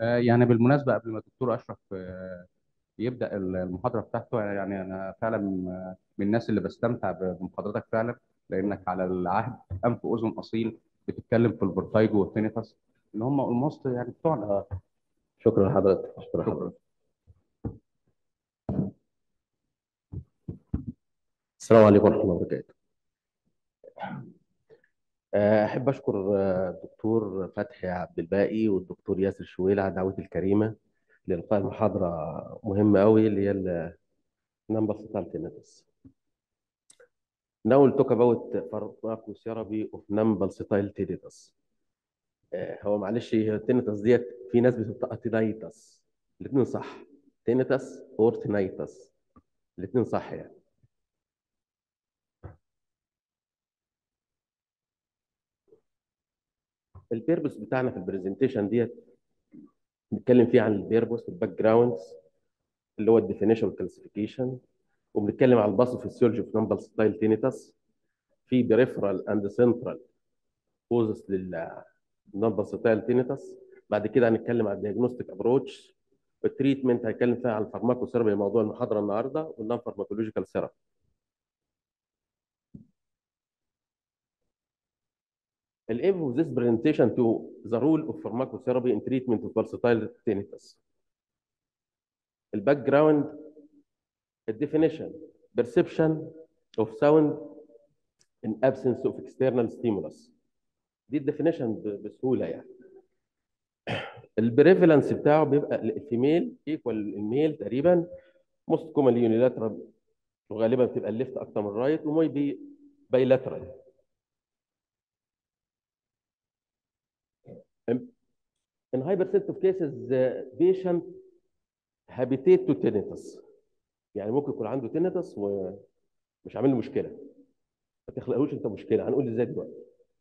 آه، يعني بالمناسبة قبل ما الدكتور أشرف آه، يبدأ المحاضرة بتاعته يعني أنا فعلا آه، من الناس اللي بستمتع بمحاضرتك فعلا لأنك على العهد أنف وأذن أصيل بتتكلم في الفورتايجو والتينيتاس اللي هم اولموست يعني بتوعنا شكرا لحضرتك شكرا لحضرتك السلام عليكم ورحمة الله وبركاته آه، أحب أشكر آه، الدكتور فتحي عبد الباقي والدكتور ياسر شويل على دعوتي الكريمة لإلقاء المحاضرة مهمة أوي اللي هي النمبر tinnitus. Now we'll talk about pharmacotherapy of non-pulsatile tinnitus. آه، هو معلش هي التينيتس ديت في ناس بتنطقها تينيتس الاثنين صح تينيتس اور تينيتس الاثنين صح يعني البيربس بتاعنا في البرزنتيشن ديت بنتكلم فيه عن البيربس والباك جراوندز اللي هو الديفينيشن والكلاسيفيكيشن وبنتكلم عن الباثوفيسيولوجي في نمبر ستايل تينيتس في بريفرال اند سنترال كوزس للنمبر ستايل تينيتس بعد كده هنتكلم عن الدياجنوستيك ابروتش التريتمنت هنتكلم فيها عن الفارماكوثيرابي موضوع المحاضره النهارده والنون فارماكولوجيكال ثيرابي The aim of this presentation to the role of pharmacotherapy in treatment of versatile tinnitus. The background, the definition, perception of sound in absence of external stimulus. دي الديفينيشن بسهوله يعني. البريفالنس بتاعه بيبقى الفيميل ايكوال الميل تقريبا موست كومنلي يونيلاترال وغالبا بتبقى الليفت اكتر من الرايت وموي بي بايلاترال In high percent of cases, the patient habitate to tinnitus. يعني ممكن يكون عنده tinnitus ومش عامل له مشكله. ما تخلقهوش انت مشكله، هنقول ازاي دلوقتي.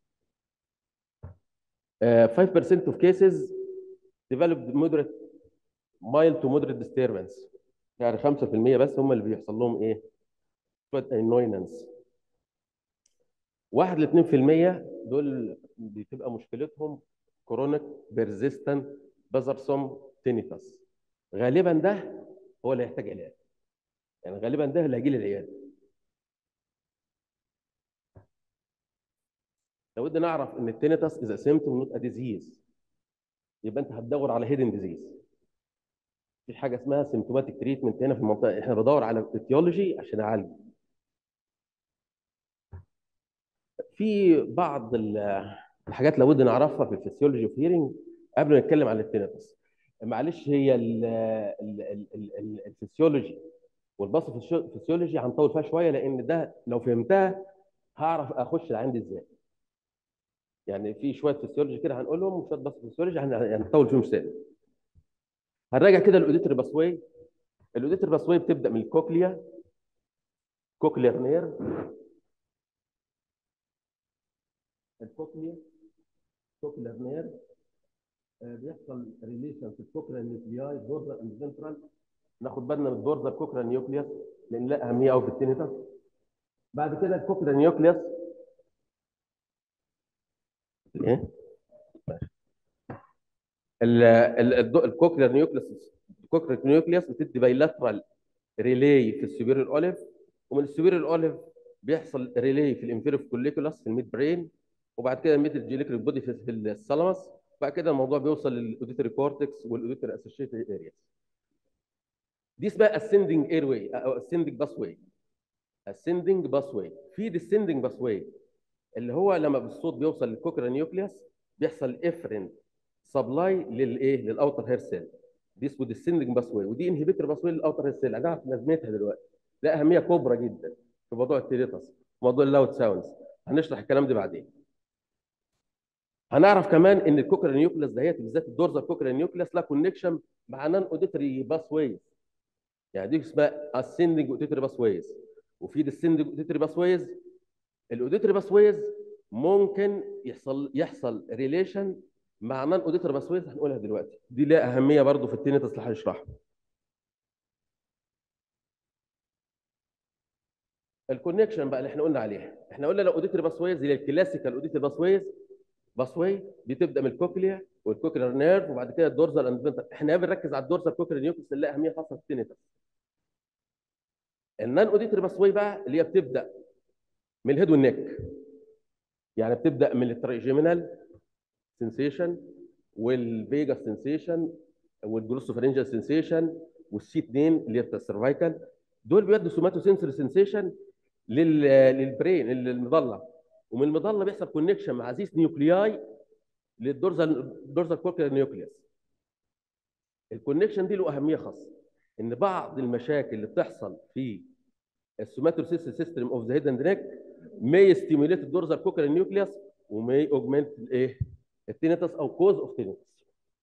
Uh, 5% of cases developed moderate mild to moderate disturbance. يعني 5% بس هم اللي بيحصل لهم ايه؟ شويه annoyance. 1 ل 2% دول بتبقى مشكلتهم كرونيك بيرزيستنت بازرسوم تينيتاس غالبا ده هو اللي هيحتاج علاج يعني غالبا ده اللي هيجي لي العياده لو بدنا نعرف ان التينيتاس از سيمتوم نوت ا ديزيز يبقى انت هتدور على هيدن ديزيز في حاجه اسمها سيمتوماتيك تريتمنت هنا في المنطقه احنا بدور على ايتيولوجي عشان اعالجه في بعض الحاجات لابد نعرفها في الفسيولوجي اوف هيرنج قبل ما نتكلم عن التينيتس معلش هي الفسيولوجي والباثوفيسيولوجي هنطول فيها شويه لان ده لو فهمتها هعرف اخش العين دي ازاي يعني في شويه فسيولوجي كده هنقولهم وشويه باثوفيسيولوجي هنطول فيهم سنه هنراجع كده الاوديتري باسوي الاوديتري باسوي بتبدا من الكوكليا كوكلير نير الكوكليا كوكلير نير بيحصل ريليشن في الكوكليا نيوكلياي دورزال اند فنترال ناخد بالنا من الدورزال كوكليا نيوكليوس لان لها اهميه قوي في التينيتاس بعد كده الكوكليا نيوكليوس ايه الكوكلير نيوكليوس الكوكلير نيوكليوس بتدي بايلاترال ريلي في السوبيريور اوليف ومن السوبيريور اوليف بيحصل ريلي في الانفيريف كوليكولاس في الميد برين وبعد كده الميد جيليكريك بودي في الثالاموس بعد كده الموضوع بيوصل للاوديتري كورتكس والاوديتري اسوشيتد ارياز دي اسمها ascending airway او ascending pathway ascending pathway في descending pathway اللي هو لما بالصوت بيوصل للكوكرا نيوكليوس بيحصل افرنت سبلاي للايه للاوتر هير سيل دي اسمه ديسندنج باسوي ودي انهبيتور باسوي للاوتر هير سيل هنعرف لازمتها دلوقتي لا اهميه كبرى جدا في موضوع التيريتاس موضوع اللاود ساوندز هنشرح الكلام ده بعدين هنعرف كمان ان الكوكرا نيوكليوس دهيت بالذات الدورزا كوكرا نيوكليوس لها كونكشن مع نان اوديتري باسويز يعني دي اسمها اسندنج اوديتري باسويز وفي ديسندنج اوديتري باسويز الاوديتري باسويز ممكن يحصل يحصل ريليشن مع نان اوديتور باسويز هنقولها دلوقتي دي لها اهميه برضو في التينيتس اللي هنشرحها الكونكشن بقى اللي احنا قلنا عليها احنا قلنا لو اوديتور باسويز اللي الكلاسيكال اوديتور باسويز باسواي دي تبدا من الكوكليا والكوكلير نيرف وبعد كده الدورزال اند فينتر احنا بنركز على الدورزال كوكلير نيوكليس اللي لها اهميه خاصه في التينيتس النان اوديتري باسواي بقى اللي هي بتبدا من الهيد والنك يعني بتبدا من التراجيمينال سنسيشن والفيجا سنسيشن والجلوسوفرنجال سنسيشن والسي 2 اللي هي بتاع السيرفايكال دول بيودوا سوماتو سنسوري سنسيشن للبرين للمظله ومن المظله بيحصل كونكشن مع زيس نيوكلياي للدورزال دورزال كوركيال نيوكليوس الكونكشن دي له اهميه خاصه ان بعض المشاكل اللي بتحصل في السوماتوسيس سيستم اوف ذا هيد اند نيك may stimulate الدورزال كوكيال نيوكليوس وماي اوجمنت الايه التينيتس او كوز اوف تينيتس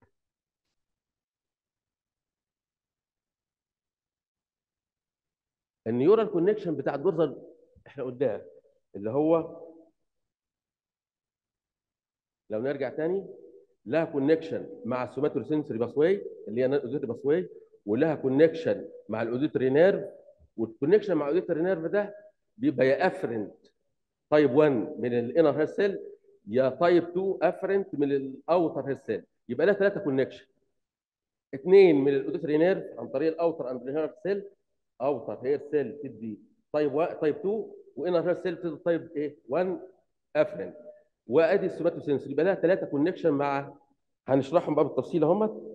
النيورال كونكشن بتاع الدورزال احنا قدام اللي هو لو نرجع تاني لها كونكشن مع السوماتوري سنسوري باسواي اللي هي الاوديتري باسواي ولها كونكشن مع الاوديتري نيرف والكونكشن مع الاوديتري نيرف ده بيبقى يا افرنت تايب 1 من الانر هير سيل يا تايب 2 افرنت من الاوتر هير سيل يبقى لها ثلاثه كونكشن اثنين من الاوديتري نيرف عن طريق الاوتر اند هير سيل اوتر هير سيل تدي تايب 1 تايب 2 وانر هير سيل تدي تايب ايه 1 افرنت وادي السوماتو سنسوري يبقى لها ثلاثه كونكشن مع هنشرحهم بقى بالتفصيل اهم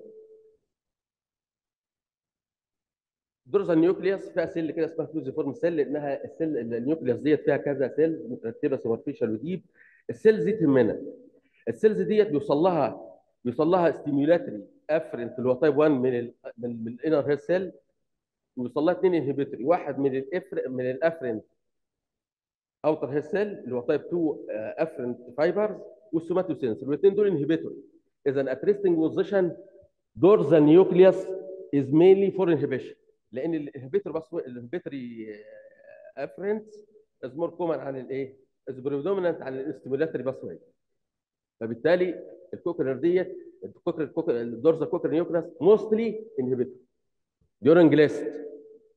دورزال نيوكليوس فيها سيل كده اسمها فلوزيفورم سيل لانها السيل النيوكليوس ديت فيها كذا سيل مترتبه سوبرفيشال وديب السيلز دي تهمنا السيلز ديت بيوصل لها بيوصل لها ستيميولاتري افرنت اللي هو تايب 1 من ال من, من الانر هير سيل ويوصل لها اثنين انهبيتوري واحد من الافر من الافرنت اوتر هير سيل اللي هو تايب 2 افرنت فايبرز والسوماتوسينس الاثنين دول انهبيتوري اذا اتريستنج بوزيشن دورزال نيوكليوس از مينلي فور انهبيشن لان الانهبيتور بس الانهبيتوري افرنت از مور كومن عن الايه؟ از بريدومينانت عن الاستيمولاتري باسواي فبالتالي الكوكرر ديت الكوكر الدورزال كوكر نيوكليوس موستلي انهبيتور ديورنج ليست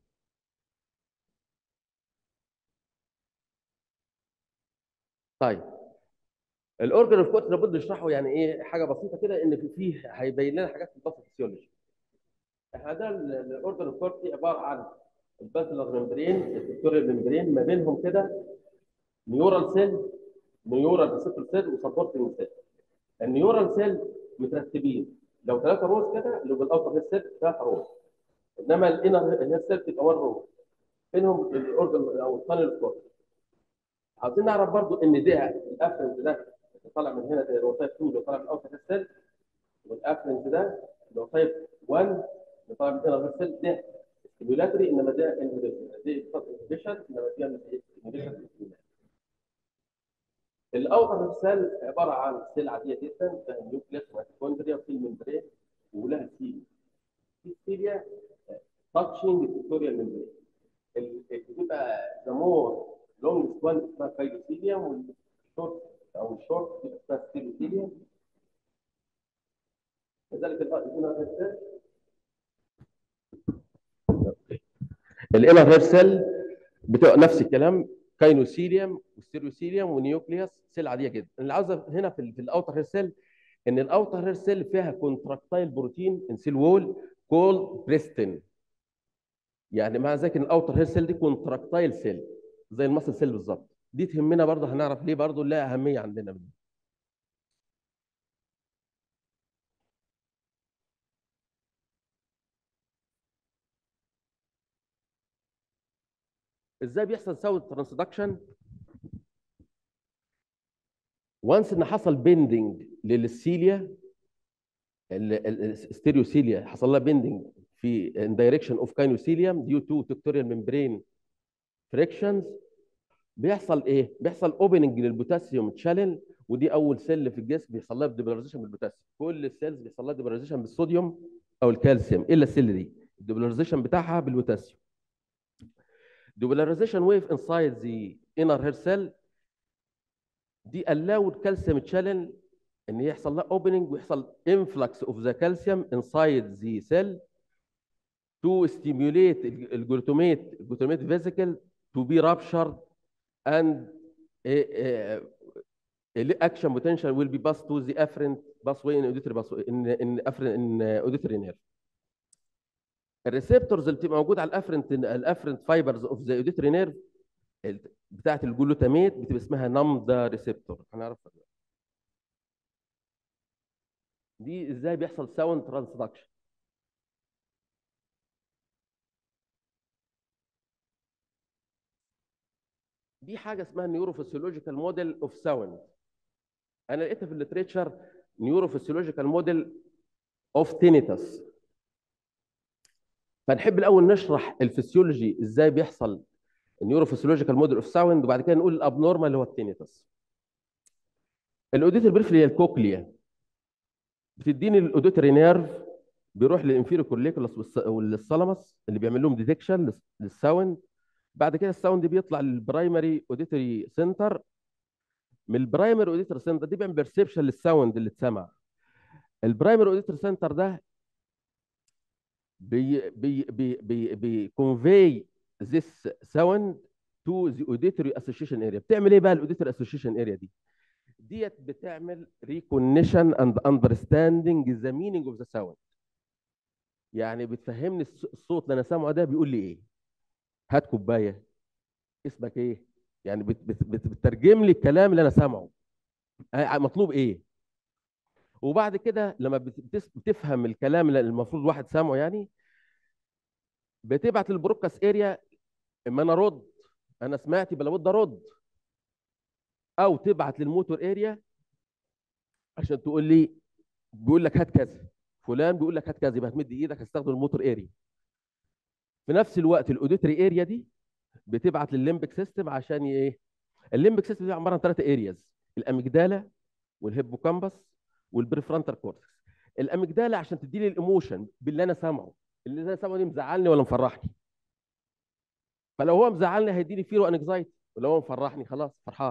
طيب الاورجن اوف كوت لابد نشرحه يعني ايه حاجه بسيطه كده ان في فيه هيبين لنا حاجات في الباثوفيسيولوجي احنا ده الاورجن اوف كوت عباره عن الباسلر ممبرين الفيكتوريال ممبرين ما بينهم كده نيورال سيل نيورال ريسبتور سيل وسبورتنج سيل النيورال سيل مترتبين لو ثلاثه روز كده اللي بالاوتر هيد سيل ثلاثه روز انما الانر هيد سيل تبقى 1 روز بينهم الاورجن او الفانل كوت عاوزين نعرف برضو ان ده الافرنت ده اللي طالع من هنا ده اللي هو تايب 2 اللي طالع من الاوتر هيد سيل والافرنت ده اللي هو تايب 1 اللي طالع من الانر هيد سيل ده ستيمولاتري انما ده انهبيشن انما ده ستيموليشن الاوتر سيل عباره عن سيل عاديه جدا فيها نيوكليس وميتوكوندريا وفي الممبرين ولها سيليا في سيليا تاتشنج الفيكتوريال ممبرين بتبقى ذا مور لونج وان اسمها فايلوسيليوم والشورت او الشورت بتبقى اسمها ستيلوسيليوم كذلك الانر الانر هير سيل بتبقى نفس الكلام كاينوسيليوم وستيروسيليوم ونيوكليوس سيل عاديه جدا اللي عاوزه هنا في, في الاوتر هير سيل ان الاوتر هير سيل فيها كونتراكتايل بروتين ان سيل وول كول بريستين يعني مع ذلك ان الاوتر هير سيل دي كونتراكتايل سيل زي المصل سيل بالظبط دي تهمنا برضه هنعرف ليه برضه لها اهميه عندنا ازاي بيحصل ساوند ترانسدكشن وانس ان حصل بيندنج للسيليا الستيريوسيليا حصل لها بيندنج في ان دايركشن اوف كاينوسيليوم ديو تو تكتوريال ممبرين فريكشنز بيحصل ايه؟ بيحصل اوبننج للبوتاسيوم تشانل ودي اول سيل في الجسم بيحصل لها ديبولاريزيشن بالبوتاسيوم كل السيلز بيحصل لها ديبولاريزيشن بالصوديوم او الكالسيوم الا السيل دي الديبولاريزيشن بتاعها بالبوتاسيوم depolarization wave inside the inner hair cell دي allowed calcium channel ان يحصل لها opening ويحصل influx of the calcium inside the cell to stimulate الجلوتاميت الجلوتاميت vesicle to be ruptured and uh, uh, action potential will be passed to the afferent pathway in auditory pathway in in afferent in auditory nerve الريسبتورز اللي بتبقى موجوده على الافرنت الافرنت فايبرز اوف ذا اوديتري نيرف بتاعت الجلوتاميت بتبقى اسمها نمدا ريسبتور هنعرفها دلوقتي. دي ازاي بيحصل ساوند ترانسدكشن دي حاجه اسمها نيوروفيسيولوجيكال موديل اوف ساوند انا لقيتها في الليتريتشر نيوروفيسيولوجيكال موديل اوف تينيتس فنحب الاول نشرح الفسيولوجي ازاي بيحصل النيوروفيسيولوجيكال موديل اوف ساوند وبعد كده نقول الابنورمال اللي هو التينيتس الاوديتر بريفلي هي الكوكليا بتديني الاوديتري نيرف بيروح للانفيرو كورليكولاس والثالاموس اللي بيعمل لهم ديتكشن للساوند بعد كده الساوند بيطلع للبرايمري اوديتري سنتر من البرايمري اوديتري سنتر دي بيعمل بيرسبشن للساوند اللي اتسمع البرايمري اوديتري سنتر ده بي بي بي بي بي convey this sound to the auditory association area بتعمل ايه بقى الاوديتري association area دي ديت بتعمل recognition and understanding the meaning of the sound يعني بتفهمني الص- الصوت اللي انا سامعه ده بيقول لي ايه هات كوبايه اسمك ايه يعني بت بت بت بتترجم لي الكلام اللي انا سامعه آه، مطلوب ايه وبعد كده لما بت- بتس- بتفهم الكلام اللي المفروض واحد سامعه يعني بتبعت للبروكاس اريا اما انا ارد انا سمعت يبقى لابد ارد او تبعت للموتور اريا عشان تقول لي بيقول لك هات كذا فلان بيقول لك هات كذا يبقى هتمد ايدك هتستخدم الموتور اريا في نفس الوقت الاوديتري اريا دي بتبعت للليمبك سيستم عشان ي- ايه الليمبك سيستم دي عباره عن ثلاثه ارياز الاميجدالا والهيبوكامبس والبريفرونتال كورتكس الاميجدالا عشان تدي لي الايموشن باللي انا سامعه اللي انا سامعه دي مزعلني ولا مفرحني فلو هو مزعلني هيديني فيرو انكزايتي ولو هو مفرحني خلاص فرحان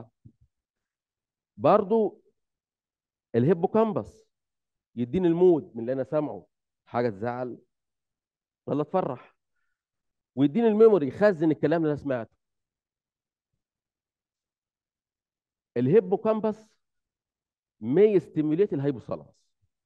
برضو الهيبوكامبس يديني المود من اللي انا سامعه حاجه تزعل ولا تفرح ويديني الميموري يخزن الكلام اللي انا سمعته الهيبوكامبس may stimulate الهيبوثالاموس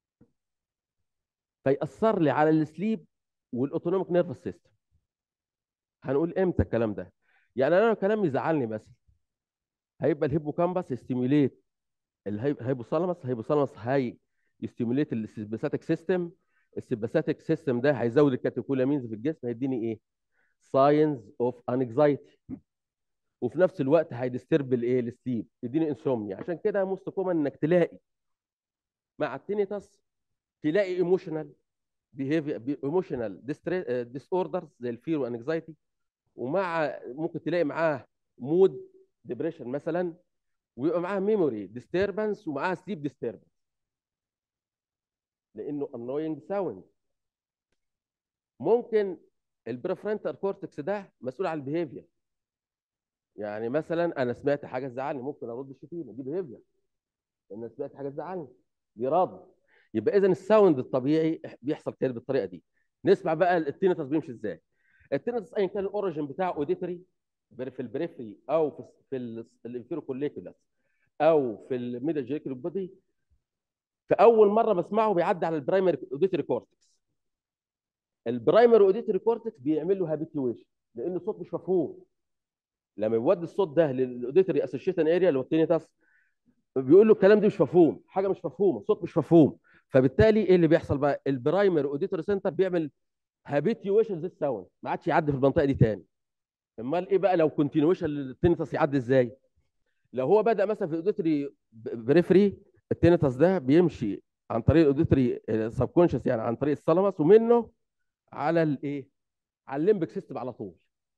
فيأثر لي على السليب والاوتونوميك نيرفس سيستم هنقول امتى الكلام ده يعني انا لو كلام يزعلني مثلا هيبقى الهيبوكامبس يستيموليت الهيبوثالاموس الهيبوثالاموس هي يستيموليت السيمباثيك سيستم السيمباثيك سيستم ده هيزود الكاتيكولامينز في الجسم هيديني ايه ساينز اوف انكزايتي وفي نفس الوقت هيديسترب الايه السليب يديني انسومنيا عشان كده موست كومن انك تلاقي مع التينيتاس تلاقي ايموشنال بيهيفير ايموشنال ديس اوردرز زي الفير وانكزايتي ومع ممكن تلاقي معاه مود ديبريشن مثلا ويبقى معاه ميموري ديستربنس ومعاه سليب ديستربنس لانه انوينج ساوند ممكن البريفرنتال كورتكس ده مسؤول عن البيهيفير يعني مثلا انا سمعت حاجه تزعلني ممكن ارد الشتيمه دي بيهيفير لان أنا سمعت حاجه تزعلني دي رد يبقى اذا الساوند الطبيعي بيحصل كده بالطريقه دي نسمع بقى التينيتاس بيمشي ازاي التينيتاس ايا كان الاوريجن بتاعه اوديتري في البريفري او في في الانفيرو كوليكولاس او في الميدل جيكل بودي في اول مره بسمعه بيعدي على البرايمري اوديتري كورتكس البرايمري اوديتري كورتكس بيعمل له هابيتويشن لان الصوت مش مفهوم لما بيودي الصوت ده للاوديتري اسوشيشن اريا اللي هو التينيتاس بيقول له الكلام ده مش مفهوم حاجه مش مفهومه الصوت مش مفهوم فبالتالي ايه اللي بيحصل بقى البرايمري اوديتوري سنتر بيعمل هابيتيويشن زي الساوند ما عادش يعدي في المنطقه دي تاني امال ايه بقى لو كونتينيويشن للتينيتاس يعدي ازاي لو هو بدا مثلا في الاوديتوري بريفري التينيتاس ده بيمشي عن طريق الاوديتوري سبكونشس يعني عن طريق الثالاموس ومنه على الايه على الليمبك سيستم على طول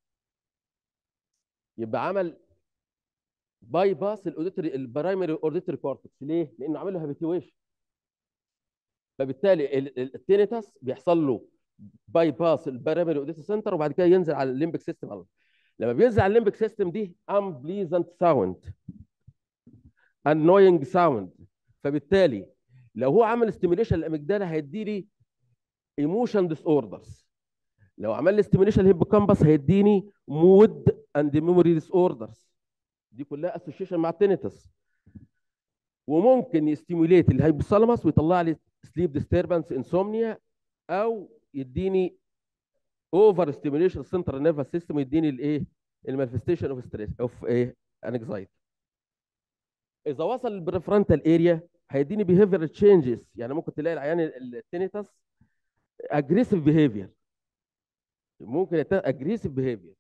يبقى عمل باي باس الاوديتوري البرايمري اوديتوري كورتكس ليه؟ لانه عامل له هابيتيويشن فبالتالي ال- ال- التينيتاس بيحصل له باي باس البرايمري اوديتوري سنتر وبعد كده ينزل على الليمبك سيستم على طول. لما بينزل على الليمبك سيستم دي unpleasant sound annoying sound فبالتالي لو هو عمل ستيميوليشن للاميجدالا هيدي لي ايموشن ديس اوردرز لو عمل لي ستيميوليشن للهيبوكامبس هيديني مود اند ميموري ديس اوردرز دي كلها اسوشيشن مع التينيتس وممكن يستيموليت الهايبوثالاموس ويطلع لي سليب ديستربنس انسومنيا او يديني اوفر ستيميوليشن سنترال نيرفس سيستم ويديني الايه المانفستيشن اوف ستريس اوف ايه انكزايتي اذا وصل للبريفرونتال اريا هيديني بيهيفير تشينجز يعني ممكن تلاقي العيان التينيتاس اجريسيف بيهيفير ممكن اجريسيف بيهيفير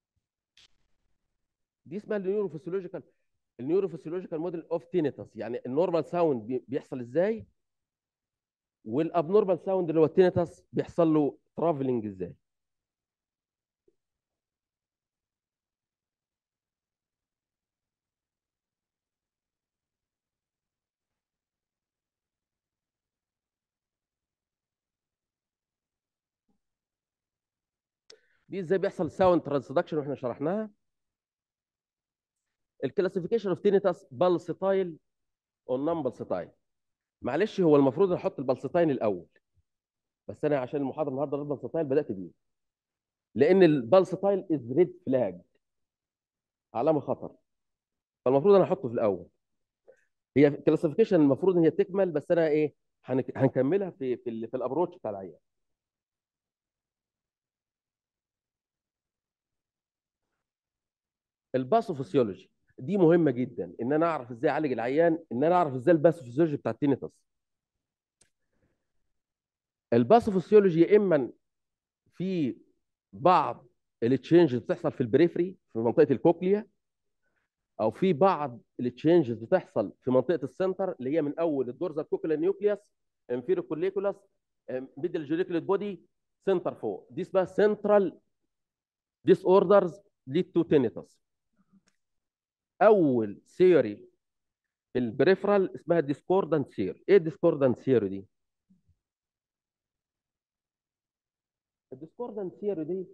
دي اسمها النيوروفيسيولوجيكال النيوروفيسيولوجيكال موديل اوف تينيتاس يعني النورمال ساوند بيحصل ازاي والابنورمال ساوند اللي هو التينيتاس بيحصل له ترافلنج ازاي دي ازاي بيحصل ساوند ترانسدكشن واحنا شرحناها الكلاسيفيكيشن اوف تينيتاس بالسيتايل او نون بالسيتايل معلش هو المفروض نحط البالسيتايل الاول بس انا عشان المحاضره النهارده البالسيتايل بدات بيه لان البالسيتايل از ريد فلاج علامه خطر فالمفروض انا احطه في الاول هي كلاسيفيكيشن المفروض ان هي تكمل بس انا ايه هنك- هنكملها في في, ال- في الابروتش بتاع العيان الباثوفيسيولوجي دي مهمه جدا ان انا اعرف ازاي اعالج العيان ان انا اعرف ازاي الباثوفيسيولوجي بتاع التينيتاس الباثوفيسيولوجي يا اما في بعض التشينجز بتحصل في البريفري في منطقه الكوكليا او في بعض التشينجز بتحصل في منطقه السنتر اللي هي من اول الدورزال كوكولا نيوكليوس انفيرو كوليكولاس ميدل جوليكوليت بودي سنتر فوق دي اسمها سنترال ديس اوردرز ليد تو تينيتاس اول ثيوري في البريفرال اسمها ديسكوردانت ثيوري ايه الديسكوردانت ثيوري دي الديسكوردانت ثيوري دي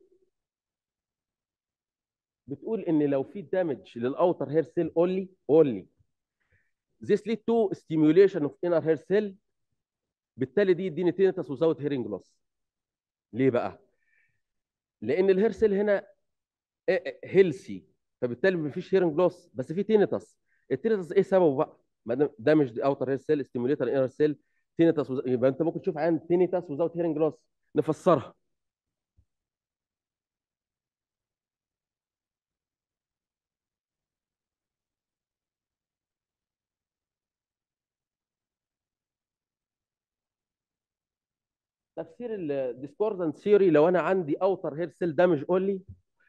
بتقول ان لو في دامج للاوتر هير سيل اونلي اونلي this lead to stimulation of inner hair cell بالتالي دي يديني تينيتاس وزود هيرنج لوس ليه بقى؟ لان الهير سيل هنا هيلسي فبالتالي مفيش هيرنج لوس بس في تينيتاس التينيتاس ايه سببه بقى؟ ما دام دامج اوتر هير سيل ستيموليتر انر سيل تينيتاس وز... يبقى انت ممكن تشوف عن تينيتاس وزود هيرنج لوس نفسرها تفسير الديسكوردنت ثيوري لو انا عندي اوتر هير سيل دامج اونلي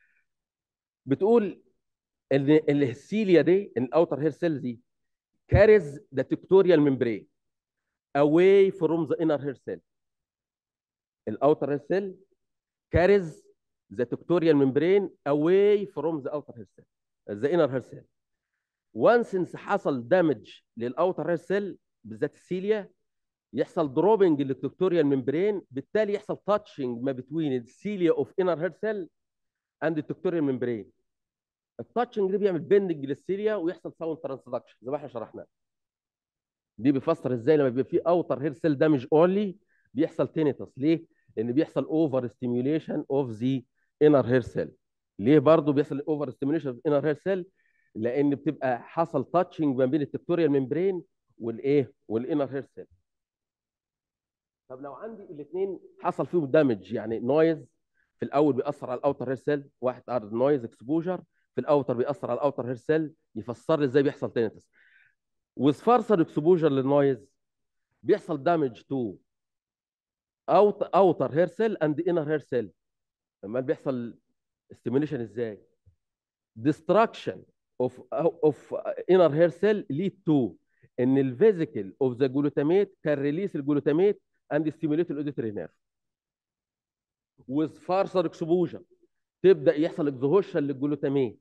بتقول ان ان السيليا دي ان الاوتر هير سيل دي carries the tectorial membrane away from the inner hair cell الاوتر هير سيل carries the tectorial membrane away from the outer hair cell the inner hair cell once حصل دامج للاوتر هير سيل بالذات السيليا يحصل دروبنج للتكتوريال ممبرين بالتالي يحصل تاتشنج ما بين السيليا اوف انر هير سيل اند التكتوريال ممبرين التاتشنج ده بيعمل بيندنج للسيليا ويحصل ساوند ترانسدكشن زي ما احنا شرحنا دي بيفسر ازاي لما بيبقى في اوتر هير سيل دامج اونلي بيحصل تينيتس ليه؟ لان بيحصل اوفر ستيميوليشن اوف ذا انر هير سيل ليه برضه بيحصل اوفر ستيميوليشن اوف انر هير سيل لان بتبقى حصل تاتشنج ما بين التكتوريال ممبرين والايه والانر هير سيل طب لو عندي الاثنين حصل فيهم دامج يعني نويز في الاول بيأثر على الاوتر هير سيل واحد ارض نويز اكسبوجر في الاوتر بيأثر على الاوتر هير سيل يفسر لي ازاي بيحصل تينيتس with further exposure للنويز بيحصل دامج تو اوت اوتر هير سيل اند انر هير سيل امال بيحصل ستيميوليشن ازاي destruction of of inner hair cell lead to ان الفيزيكال اوف ذا جلوتاميت كان ريليس الجلوتاميت اند ستيميوليت الاوديتوري نيرف with further exposure تبدا يحصل اكزهوشن للجلوتاميت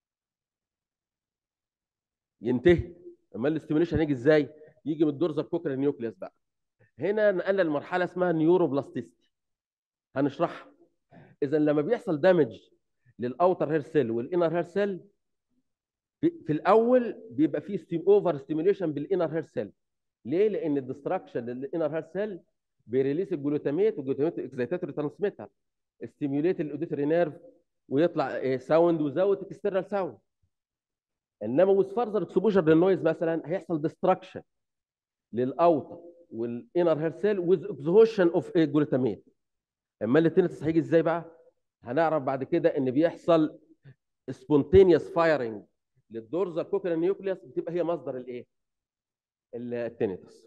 ينتهي امال الاستيميوليشن هيجي ازاي؟ يجي من الدورزال كوكرال نيوكليوس بقى هنا نقلنا لمرحله اسمها نيوروبلاستيستي هنشرحها اذا لما بيحصل دامج للاوتر هير سيل والانر هير سيل في الاول بيبقى فيه ستيم اوفر ستيميوليشن بالانر هير سيل ليه؟ لان الدستراكشن للانر هير سيل بيريليس الجلوتاميت والجلوتاميت اكزيتاتوري ترانسميتر ستيميوليت الاوديتوري نيرف ويطلع ساوند وزود اكسترنال ساوند انما وذ فارذر اكسبوجر للنويز مثلا هيحصل ديستراكشن للاوتر والانر هير سيل وذ اكزهوشن اوف جلوتاميت اما التينيتس هيجي ازاي بقى هنعرف بعد كده ان بيحصل سبونتينيوس فايرنج للدورزال كوكيلا نيوكليوس بتبقى هي مصدر الايه التينيتس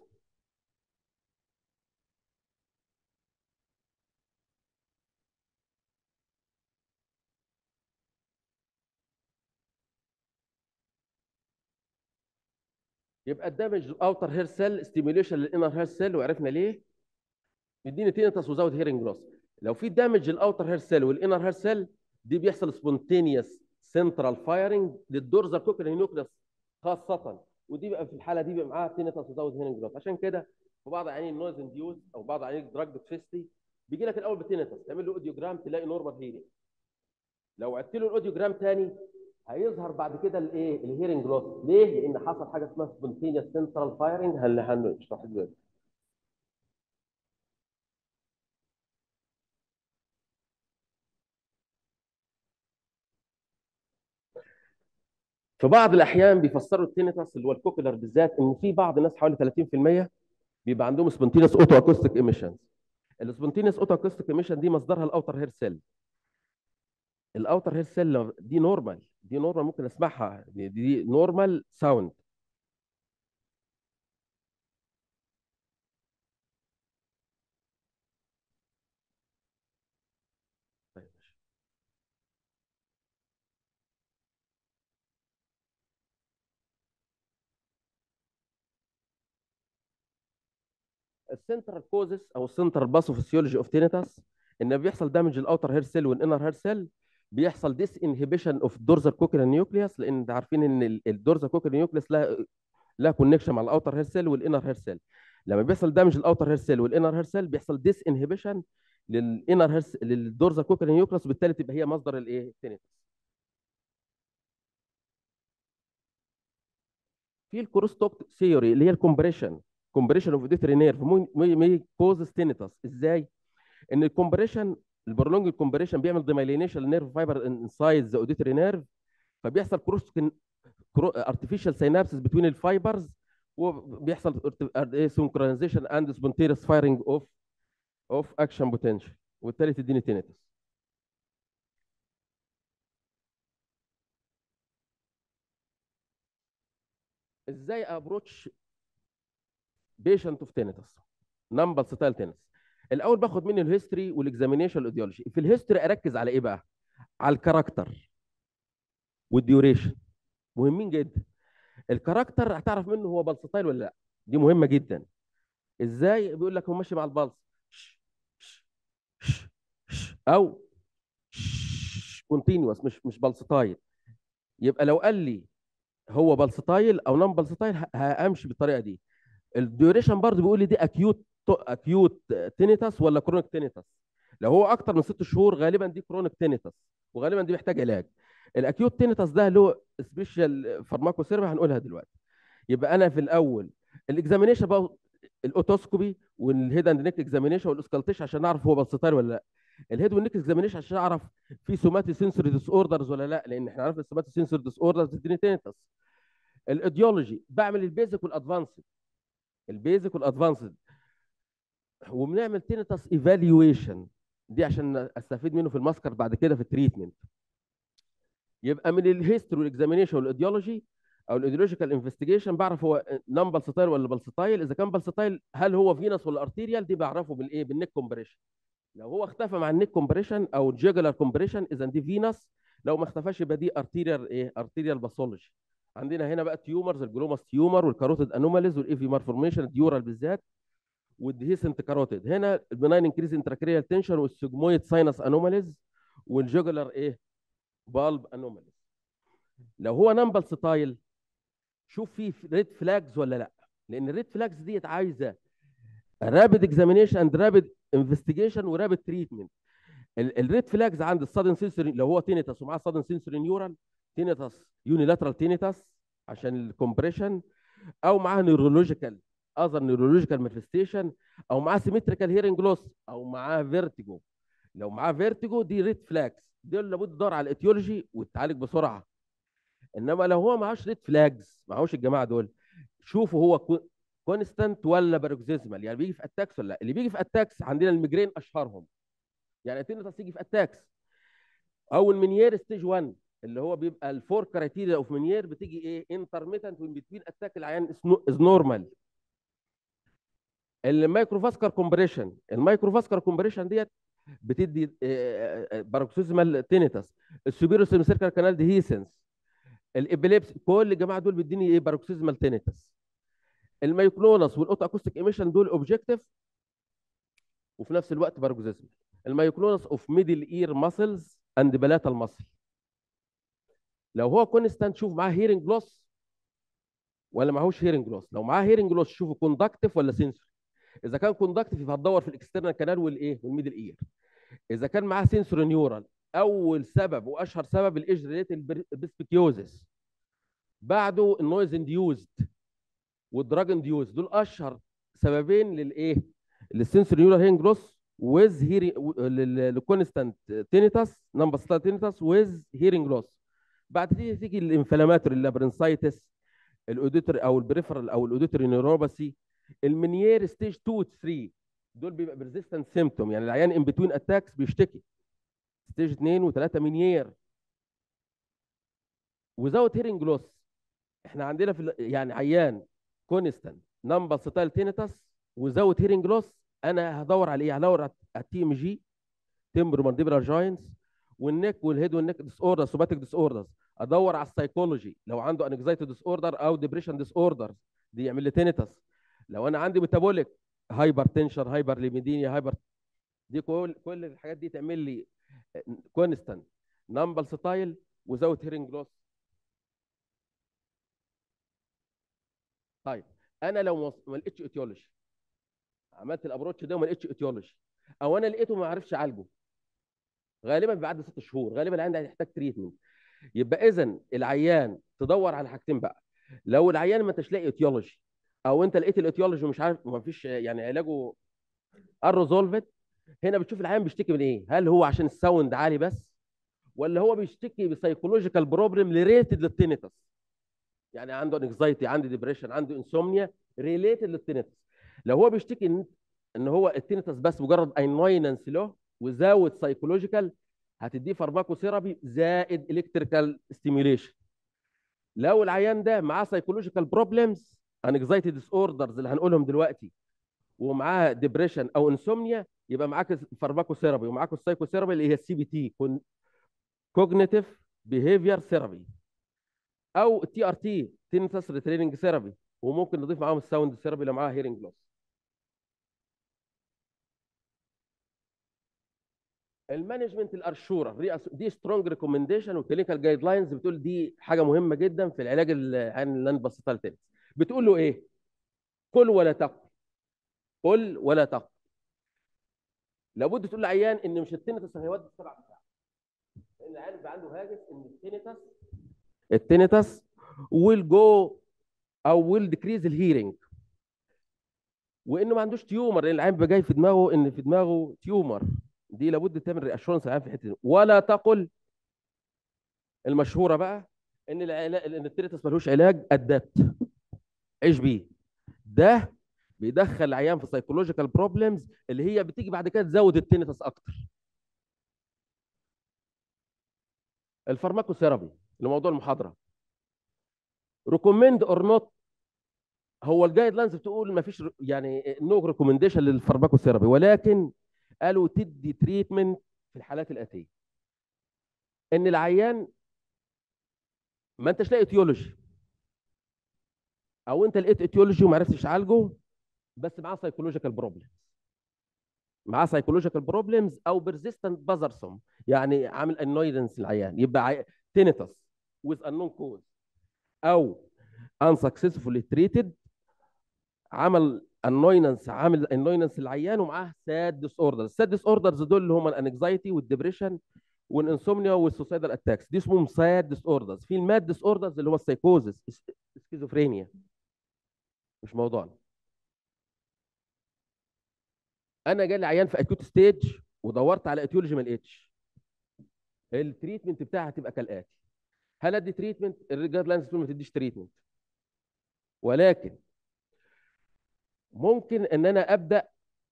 يبقى الدامج الاوتر هير سيل ستيميوليشن للانر هير سيل وعرفنا ليه يديني تينيتس وزود هيرنج لوس لو في دامج الاوتر هير سيل والانر هير سيل دي بيحصل سبونتينيوس سنترال فايرنج للدورزال كوكيلا نيوكليوس خاصه ودي بقى في الحاله دي بيبقى معاها تينيتس وزود هيرنج لوس عشان كده في بعض عيانين النويز انديوز او بعض عيانين الدراج توكسيستي بيجي لك الاول بتينيتس تعمل له اوديوجرام تلاقي نورمال هيرنج لو عدت له الاوديوجرام تاني هيظهر بعد كده الايه الهيرنج لوس ليه لان حصل حاجه اسمها سبونتينيوس سنترال فايرنج اللي هنشرح دلوقتي في بعض الاحيان بيفسروا التينيتس اللي هو الكوكلر بالذات ان في بعض الناس حوالي 30% بيبقى عندهم سبونتينيوس اوتو اكوستيك ايميشنز السبونتينيوس اوتو اكوستيك ايميشن دي مصدرها الاوتر هير سيل الاوتر هير سيل دي نورمال دي نورمال ممكن اسمعها دي, دي نورمال ساوند طيب ماشي. السنترال كوزس او السنترال باثوفيسيولوجي اوف تينيتاس ان بيحصل دامج الاوتر هير سيل والانر هير سيل بيحصل ديس انهبيشن اوف دورزال كوكيلا نيوكليوس لان انت عارفين ان الدورزال كوكيلا نيوكليوس لها لها كونكشن مع الاوتر هير سيل والانر هير سيل لما بيحصل دامج الاوتر هير سيل والانر هير سيل بيحصل ديس انهبيشن للانر هير للدورزال كوكيلا نيوكليوس وبالتالي تبقى هي مصدر الايه التينيتاس في الكروستوك ثيوري اللي هي الكومبريشن كومبريشن اوف اوديتري نيرف مي كوزز تينيتاس ازاي ان الكومبريشن البرولونج الكومبريشن بيعمل ديمايلينيشن للنيرف فايبر انسايد ذا اوديتري نيرف فبيحصل كروس ارتفيشال سينابسز بين الفايبرز وبيحصل سنكرونايزيشن اند سبونتيريوس فايرنج اوف اوف اكشن بوتنشال وبالتالي تديني تينيتس ازاي ابروتش بيشنت اوف تينيتس نمبر ستايل تينيتس الاول باخد منه الهيستوري والاكزامينيشن الايديولوجي في الهيستوري اركز على ايه بقى على الكاركتر والديوريشن مهمين جدا الكاركتر هتعرف منه هو بالسطايل ولا لا دي مهمه جدا ازاي بيقول لك هو ماشي مع البلس او كونتينوس مش مش بالسطايل يبقى لو قال لي هو بالسطايل او نون بالسطايل همشي بالطريقه دي الديوريشن برضه بيقول لي دي اكيوت اكيوت تينيتاس ولا كرونيك تينيتاس لو هو اكتر من ست شهور غالبا دي كرونيك تينيتاس وغالبا دي محتاج علاج الاكيوت تينيتاس ده له سبيشال فارماكو سيرفي هنقولها دلوقتي يبقى انا في الاول الاكزامينيشن بقى الاوتوسكوبي والهيد اند نيك اكزامينيشن والاسكالتيشن عشان نعرف هو بالسطايل ولا لا الهيد والنيك اكزامينيشن عشان اعرف في سوماتي سنسوري ديس اوردرز ولا لا لان احنا عارفين السوماتي سنسوري ديس اوردرز بتديني تينيتاس الايديولوجي بعمل البيزك والادفانسد البيزك والادفانسد وبنعمل تينيتاس ايفالويشن دي عشان استفيد منه في الماسكر بعد كده في التريتمنت يبقى من الهيستوري والاكزامينيشن والايديولوجي او الايديولوجيكال انفستيجيشن بعرف هو نون بالسطايل ولا بالسطايل اذا كان بالسطايل هل هو فينس ولا ارتيريال دي بعرفه بالايه بالنيك كومبريشن لو هو اختفى مع النيك كومبريشن او الجيجولار كومبريشن اذا دي فينس لو ما اختفاش يبقى دي ارتيريال ايه ارتيريال باثولوجي عندنا هنا بقى تيومرز الجلوماس تيومر والكاروتيد انوماليز والايفي مارفورميشن الديورال بالذات والديهيسنت كاروتيد هنا البناين انكريز انتراكريال تنشن والسجمويد ساينس انوماليز والجوجلر ايه بالب انوماليز لو هو نمبل ستايل شوف فيه ريد فلاجز ولا لا لان الريد فلاجز ديت عايزه رابid اكزامينيشن اند رابid انفستيجيشن ورابid تريتمنت الريد فلاجز عند السادن سنسوري لو هو تينيتاس ومعاه سادن سنسوري نيورال تينيتاس يونيلاترال تينيتاس عشان الكومبريشن او معاه نيورولوجيكال اذر نيورولوجيكال مانيفستيشن او معاه سيمتريكال هيرنج لوس او معاه فيرتيجو لو معاه فيرتيجو دي ريد فلاكس دول لابد تدور على الايتيولوجي وتتعالج بسرعه انما لو هو معهوش ريد فلاجز معهوش الجماعه دول شوفوا هو كونستانت ولا باروكسيزمال يعني بيجي في اتاكس ولا لا اللي بيجي في اتاكس عندنا الميجرين اشهرهم يعني التنس يجي في اتاكس او المنيير ستيج 1 اللي هو بيبقى الفور كرايتيريا اوف منيير بتيجي ايه انترميتنت وين بتوين اتاك العيان از نورمال المايكروفاسكر كومبريشن المايكروفاسكر كومبريشن ديت بتدي باروكسيزمال تينيتاس السوبيرو سيركل كانال ديهيسنس الابيليبس كل الجماعه دول بيديني ايه باروكسيزمال تينيتاس المايكلونس والاوتو اكوستيك ايميشن دول اوبجكتيف وفي نفس الوقت باروكسيزمال المايكلونس اوف ميدل اير ماسلز اند بلاتال ماسل لو هو كونستانت شوف معاه هيرنج لوس ولا معهوش هيرنج لوس لو معاه هيرنج لوس شوفوا كوندكتيف ولا سنسوري اذا كان كوندكتيف يبقى هتدور في الاكسترنال كانال والايه والميدل اير اذا كان معاه سنسوري نيورال اول سبب واشهر سبب الايج ريليتد بيسبيكيوزس بعده النويز انديوزد والدراج انديوزد دول اشهر سببين للايه للسنسوري نيورال هيرنج لوس ويز هيرنج للكونستانت تينيتاس نمبر ستار تينيتاس ويز هيرنج لوس بعد دي تيجي الانفلاماتوري اللابرنسايتس الاوديتور او البريفرال او الاوديتوري نيوروباثي المنيير ستيج 2 و 3 دول بيبقى بريزيستنت سيمتوم يعني العيان ان بتوين اتاكس بيشتكي ستيج 2 و3 منيير وزاوت هيرنج لوس احنا عندنا في يعني عيان كونستانت نمبر ستايل تينيتاس وزاوت هيرنج لوس انا هدور على ايه؟ هدور على التي ام جي تمبرو مانديبلار جوينتس والنك والهيد والنك ديس اوردر سوباتيك ديس اوردرز ادور على السايكولوجي لو عنده انكزايتي ديس اوردر او ديبريشن ديس اوردر دي يعمل لي تينيتاس لو انا عندي ميتابوليك هايبر تنشن هايبر ليميدينيا هايبر دي كل كل الحاجات دي تعمل لي كونستانت نمبل ستايل وزاوت هيرنج لوس طيب انا لو ما لقيتش ايتيولوجي عملت الابروتش ده وما لقيتش ايتيولوجي او انا لقيته ما عرفش اعالجه غالبا بعد ست شهور غالبا العيان ده هيحتاج تريتمنت يبقى اذا العيان تدور على حاجتين بقى لو العيان ما انتش لاقي ايتيولوجي او انت لقيت الايتيولوجي ومش عارف ما فيش يعني علاجه الريزولفد هنا بتشوف العيان بيشتكي من ايه هل هو عشان الساوند عالي بس ولا هو بيشتكي بسايكولوجيكال بروبلم ريليتد للتينيتس يعني عنده انكزايتي عنده ديبريشن عنده انسومنيا ريليتد للتينيتس لو هو بيشتكي ان ان هو التينيتس بس مجرد انويننس له وزاوت سايكولوجيكال هتديه فارماكو ثيرابي زائد الكتريكال ستيميوليشن لو العيان ده معاه سايكولوجيكال بروبلمز انكزايتي ديس اوردرز اللي هنقولهم دلوقتي ومعاه ديبريشن او انسومنيا يبقى معاك الفارماكو ثيرابي ومعاك السايكو ثيرابي اللي هي السي بي تي كوجنيتيف بيهيفير ثيرابي او التي ار تي تينتس ريتريننج ثيرابي وممكن نضيف معاهم الساوند ثيرابي اللي معاها هيرنج لوس المانجمنت الارشوره دي سترونج ريكومنديشن والكلينيكال جايد لاينز بتقول دي حاجه مهمه جدا في العلاج عن اللاند باسيتال تنس بتقول له ايه؟ كل ولا تقل كل ولا تقل لابد تقول للعيان ان مش التنتس هيودي السبع ساعات لان العيان بيبقى عنده هاجس ان التنتس التنتس ويل جو او ويل ديكريز الهيرنج وانه ما عندوش تيومر لان العيان بيبقى جاي في دماغه ان في دماغه تيومر دي لابد تعمل رياشورنس العيان في الحته دي ولا تقل المشهوره بقى ان العلاج ان التنتس ملوش علاج ادابت عيش بيه ده بيدخل العيان في سايكولوجيكال بروبلمز اللي هي بتيجي بعد كده تزود التينيتس اكتر الفارماكوثيرابي لموضوع المحاضره ريكومند اور نوت هو الجايد لاينز بتقول ما فيش يعني نو ريكومنديشن للفارماكوثيرابي ولكن قالوا تدي تريتمنت في الحالات الاتيه ان العيان ما انتش لاقي ايتيولوجي او انت لقيت ايتيولوجي وما عرفتش تعالجه بس معاه سايكولوجيكال بروبلمز معاه سايكولوجيكال بروبلمز او بيرزيستنت بازرسوم يعني عامل انويدنس العيان يبقى تينيتس with unknown cause او unsuccessfully treated عمل انويننس عامل انويننس العيان ومعاه ساد ديس اوردرز الساد ديس اوردرز دول اللي هم الانكزايتي والدبريشن والانسومنيا والسوسايدال اتاكس دي اسمهم ساد ديس اوردرز في الماد ديس اوردرز اللي هو السايكوزس سكيزوفرينيا مش موضوعنا انا جالي عيان في اكيوت ستيج ودورت على اتيولوجي ما لقيتش التريتمنت بتاعها هتبقى كالاتي هل ادي تريتمنت الجايد لاينز بتقول ما تديش تريتمنت ولكن ممكن ان انا ابدا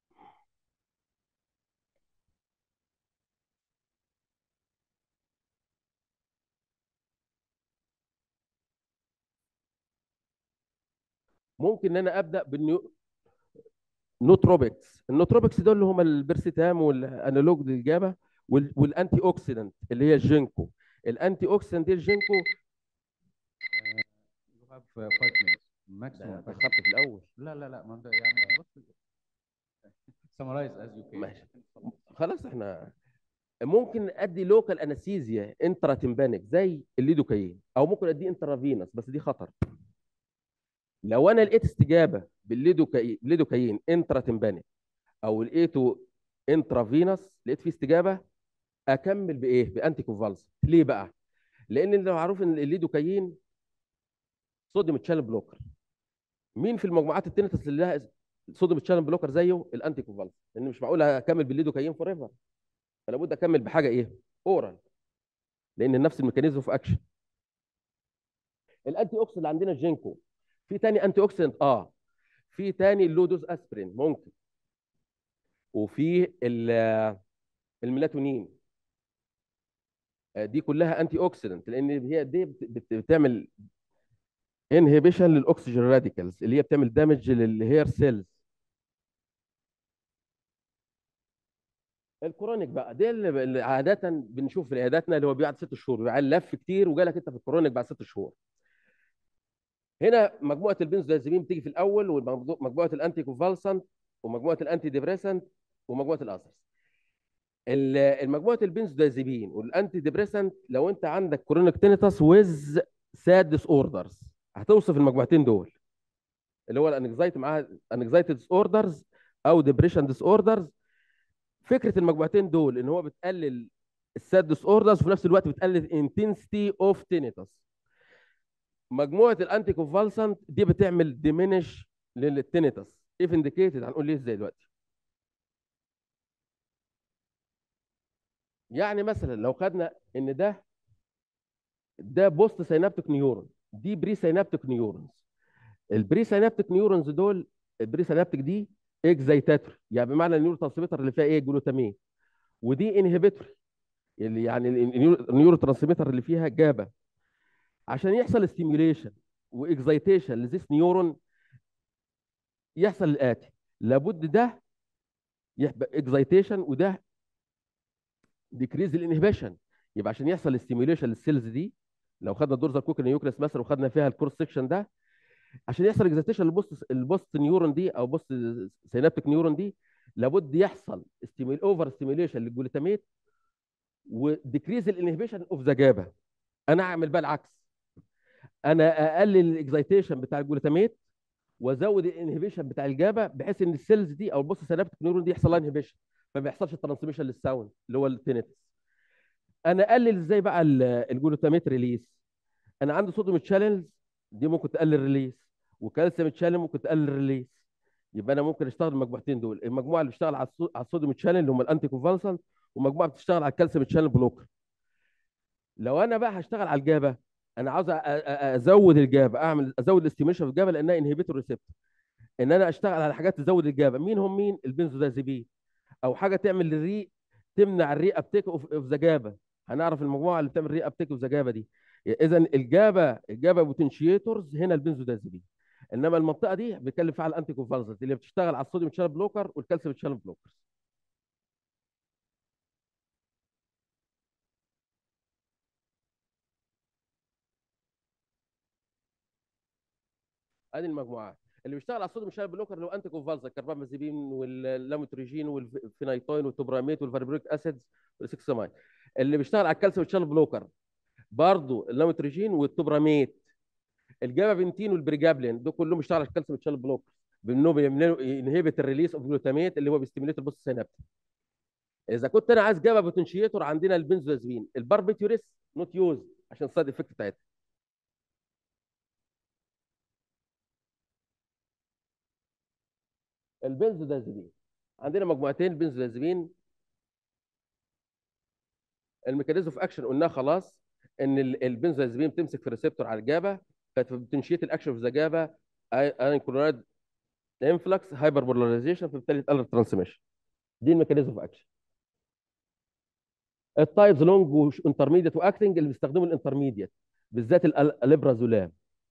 ممكن ان انا ابدا بالنيو نوتروبكس النوتروبكس دول اللي هم البرسيتام والانالوج للجابه وال- والانتي اوكسيدنت اللي هي الجينكو الانتي اوكسيدنت دي الجينكو You have uh, five minutes. ده Maximum ده five خط في الاول لا لا لا ما ده يعني بص summarize as you can ماشي. خلاص احنا ممكن ادي لوكال انستيزيا انترا تمبانيك زي الليدوكاين او ممكن ادي انترافينوس بس دي خطر لو انا لقيت استجابه بالليدوكاين ليدوكاين انترا تمبانيك او لقيته انترافينوس لقيت فيه استجابه اكمل بايه بانتي كونفالس ليه بقى لان اللي معروف ان الليدوكاين صوديوم تشانل بلوكر مين في المجموعات التنتس اللي لها صوديوم تشانل بلوكر زيه الانتي كونفالس لان مش معقول اكمل بالليدوكاين فور ايفر فلا بد اكمل بحاجه ايه اورال لان نفس الميكانيزم في اكشن الانتي اوكسيدنت اللي عندنا الجينكو في تاني انتي اوكسيدنت اه في تاني اللو دوز اسبرين ممكن وفي ال- الميلاتونين آه، دي كلها انتي اوكسيدنت لان هي دي بت- بت- بتعمل انهبيشن للاكسجين راديكالز اللي هي بتعمل دامج للهير سيلز الكرونيك بقى ده اللي اللي عاده بنشوف في عياداتنا اللي هو بيقعد ست شهور بيبقى لف كتير وجالك انت في الكرونيك بعد ست شهور هنا مجموعه البنزودازيبين بتيجي في الاول ومجموعه الانتي كونفالسنت ومجموعه الانتي ديبريسنت ومجموعه الاذرز المجموعه البنزودازيبين والانتي ديبريسنت لو انت عندك كرونيك تينيتاس ويز ساد ديس اوردرز هتوصف المجموعتين دول اللي هو الانكزايتي معاها انكزايتي ديس اوردرز او ديبريشن ديس اوردرز فكره المجموعتين دول ان هو بتقلل الساد ديس اوردرز وفي نفس الوقت بتقلل الانتنسيتي اوف تينيتاس مجموعه الانتي كونفالسنت دي بتعمل ديمينش للتينيتاس اف انديكيتد هنقول ليه ازاي دلوقتي يعني مثلا لو خدنا ان ده ده بوست سينابتيك نيورون دي بري سينابتيك نيورونز البري سينابتيك نيورونز دول البري سينابتيك دي اكزايتاتوري يعني بمعنى النيورو ترانسميتر اللي فيها ايه جلوتامين ودي انهبيتوري اللي يعني النيورو ترانسميتر اللي فيها جابا عشان يحصل ستيميوليشن واكزايتيشن لذيس نيورون يحصل الاتي لابد ده يبقى اكزايتيشن وده ديكريز الانهبيشن يبقى عشان يحصل ستيميوليشن للسيلز دي لو خدنا دورزال كوكن نيوكليس مثلا وخدنا فيها الكورس سيكشن ده عشان يحصل اكزايتيشن للبوست البوست نيورون دي او بوست سينابتيك نيورون دي لابد يحصل ستيميل اوفر ستيميوليشن للجلوتاميت وديكريز الانهبيشن اوف ذا جابا انا اعمل بقى العكس انا اقلل الاكزايتيشن بتاع الجلوتاميت وازود الانهبيشن بتاع الجابا بحيث ان السيلز دي او البوست سينابتيك نيورون دي يحصل لها انهبيشن فما يحصلش ترانسميشن للساوند اللي هو التينيتس انا اقلل ازاي بقى ال- الجلوتاميت ريليس انا عندي صوديوم تشالنج دي ممكن تقلل ريليس وكالسيوم تشالنج ممكن تقلل ريليس يبقى انا ممكن اشتغل المجموعتين دول المجموعه اللي بتشتغل على الصو- على الصوديوم تشالنج اللي هم الانتي كونفالسنت ومجموعه بتشتغل على الكالسيوم تشالنج بلوكر لو انا بقى هشتغل على الجابا انا عاوز أ- أ- أ- ازود الجابا اعمل ازود الاستيميشن في الجابا لانها انهبيتور ريسبتور ان انا اشتغل على حاجات تزود الجابا مين هم مين البنزودازيبين او حاجه تعمل الري تمنع الري ابتيك اوف ذا جابا هنعرف المجموعه اللي بتعمل ري ابتيك اوف ذا جابا دي اذا الجابا الجابا بوتنشيتورز هنا البنزودازيبين انما المنطقه دي بيتكلم فيها على الانتي كونفالسنت اللي بتشتغل على الصوديوم تشانل بلوكر والكالسيوم تشانل بلوكر ادي المجموعات اللي بيشتغل على الصوديوم شانل بلوكر اللي هو انتي كونفالسنت الكربامازيبين واللاموتريجين والفينايتوين والتوبراميت والفاربريك اسيدز والسكساماين اللي بيشتغل على الكالسيوم شانل بلوكر برضه اللاموتريجين والتوبراميت الجابا بنتين والبريجابلين دول كلهم بيشتغلوا على الكالسيوم شانل بلوكر بانهم بيعملوا انهبت الريليس اوف جلوتاميت اللي هو بيستيميليت البوست سينابتيك اذا كنت انا عايز جابا بوتنشيتور عندنا البنزودازبين الباربيتيوريس نوت يوز عشان السايد افكت بتاعتها البنزودازبين عندنا مجموعتين البنزودازبين الميكانيزم اوف اكشن قلناه خلاص ان ال- البنزودازيبين بتمسك في الريسبتور على الجابا فبتنشيت الاكشن في ذا جابا ايون كلورايد انفلكس هايبر بولاريزيشن فبالتالي تقلل الترانسميشن دي الميكانيزم اوف اكشن التايبز لونج وانترميديت واكتنج اللي بيستخدموا الانترميديت بالذات ال- الابرازولام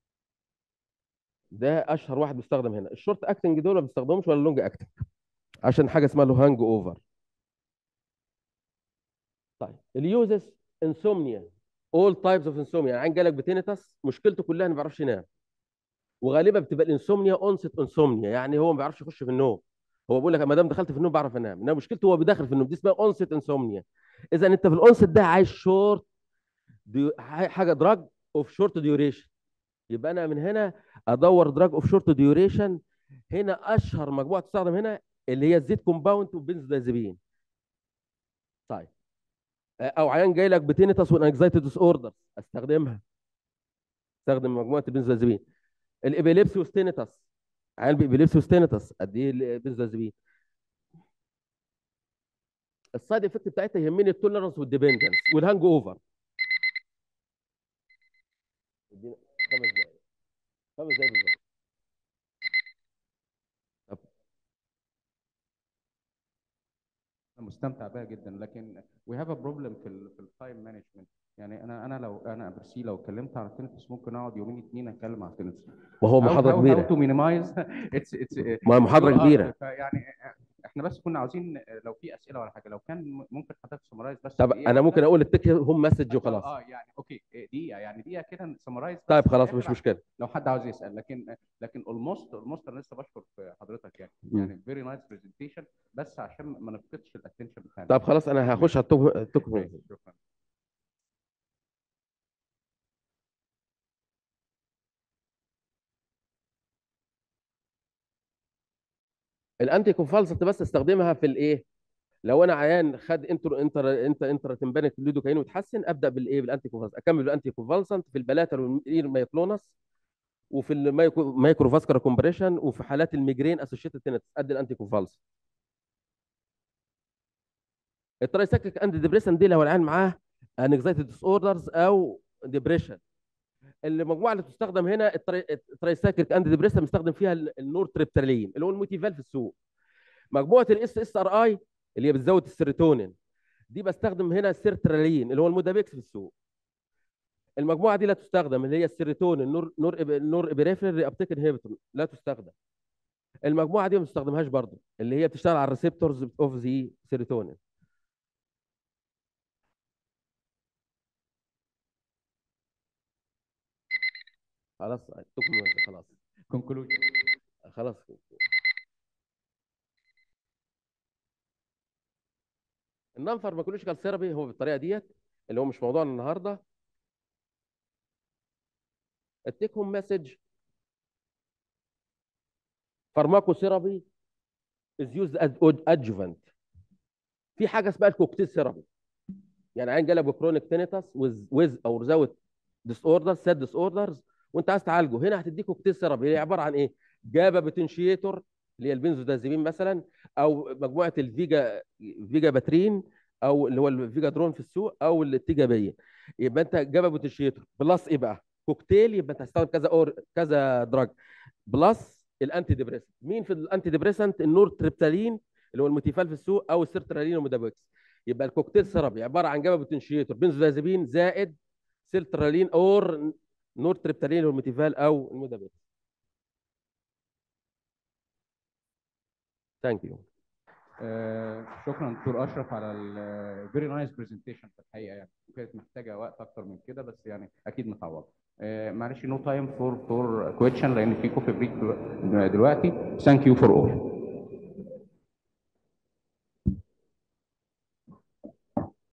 ده اشهر واحد بيستخدم هنا الشورت اكتنج دول ما بيستخدموش ولا اللونج اكتنج عشان حاجه اسمها له هانج اوفر طيب اليوزس انسومنيا اول تايبس اوف انسومنيا يعني جالك بتينيتاس مشكلته كلها انه ما بيعرفش ينام وغالبا بتبقى الانسومنيا اونست انسومنيا يعني هو ما بيعرفش يخش في النوم هو بيقول لك ما دام دخلت في النوم بعرف انام انما مشكلته هو بيدخل في النوم دي اسمها اونست انسومنيا اذا انت في الاونست ده عايز شورت ديو... حاجه دراج اوف شورت ديوريشن يبقى انا من هنا ادور دراج اوف شورت ديوريشن هنا اشهر مجموعه تستخدم هنا اللي هي الزيت كومباوند وبنزودازيبين طيب او عيان جاي لك بتينيتاس وانكزايتي ديس اوردر استخدمها استخدم مجموعه البنزودازيبين الابيليبسي وستينيتاس عيان بابيليبسي وستينيتاس قد ايه البنزودازيبين السايد افكت بتاعتها يهمني التوليرانس والديبندنس والهانج اوفر ادينا خمس دقايق خمس دقايق بالظبط انا مستمتع بيها جدا لكن وي هاف ا بروبلم في ال في التايم مانجمنت يعني انا انا لو انا برسي لو اتكلمت عن التنس ممكن اقعد يومين اتنين اتكلم عن التنس وهو محاضره هاو كبيره تو مينيمايز اتس اتس ما هي محاضره كبيره يعني احنا بس كنا عاوزين لو في اسئله ولا حاجه لو كان ممكن حضرتك سمرايز بس طب دقيقة انا واحدة. ممكن اقول التك هوم مسج وخلاص اه يعني اوكي دقيقه يعني دقيقه كده سمرايز طيب خلاص مش مشكله لو حد عاوز يسال لكن لكن اولموست اولموست انا لسه بشكر في حضرتك يعني مم. يعني فيري نايس برزنتيشن بس عشان ما نفقدش الاتنشن بتاعنا طب خلاص انا هخش على التوك التوك ماشي، شكرا الانتي كونفالسنت بس استخدمها في الايه لو انا عيان خد انتر انتر انت انتر تمبانيك لودوكاين وتحسن ابدا بالايه بالانتي كونفالسنت اكمل بالانتي كونفالسنت في البلاتر والمايكلونس وفي المايكرو فاسكولار كومبريشن وفي حالات الميجرين اسوشيتد تينت ادي الانتي كونفالسنت الترايسايكليك اند ديبريشن دي لو العيان معاه انكزايتي ديس اوردرز او ديبريشن المجموعه اللي تستخدم هنا الترايسايكليك اند ديبريشن بنستخدم فيها النور تريبتالين اللي هو الموتيفال في السوق مجموعه الاس اس ار اي اللي هي بتزود السيروتونين دي بستخدم هنا السيرترالين اللي هو المودابيكس في السوق المجموعه دي لا تستخدم اللي هي السيروتونين نور نور إب- نور ابريفرال ريابتيك انهبيتور لا تستخدم المجموعه دي ما بنستخدمهاش برضه اللي هي بتشتغل على الريسبتورز اوف ذا سيروتونين خلاص تكمل خلاص كونكلوجن خلاص النون فارماكولوجيكال ثيرابي هو بالطريقه ديت اللي هو مش موضوعنا النهارده التيك هوم مسج فارماكوثيرابي از يوزد از ادجوفنت في حاجه اسمها الكوكتيل ثيرابي يعني عين جالك بكرونيك تينيتاس ويز ويز او ريزاوت ديس اوردرز ساد ديس اوردرز وانت عايز تعالجه هنا هتديك كوكتيل ثيرابي هي عباره عن ايه؟ جابا بوتنشيتور اللي هي البنزودازيبين مثلا او مجموعه الفيجا فيجا باترين او اللي هو الفيجا درون في السوق او التيجابين يبقى انت جابا بوتنشيتور بلس ايه بقى؟ كوكتيل يبقى انت هتستخدم كذا اور كذا دراج بلس الانتي ديبريسنت مين في الانتي ديبريسنت النور تريبتالين اللي هو الموتيفال في السوق او السيرترالين والمودابوكس يبقى الكوكتيل ثيرابي عباره عن جابا بوتنشيتور بنزودازيبين زائد سيرترالين اور نور تريبتالين والموتيفال او المودابوكس ثانك يو آه، شكرا دكتور اشرف على الفيري نايس برزنتيشن في الحقيقه يعني كانت محتاجه وقت اكتر من كده بس يعني اكيد متعوض آه، معلش نو تايم فور فور كويشن لان في كوفي بريك دلوقتي ثانك يو فور اول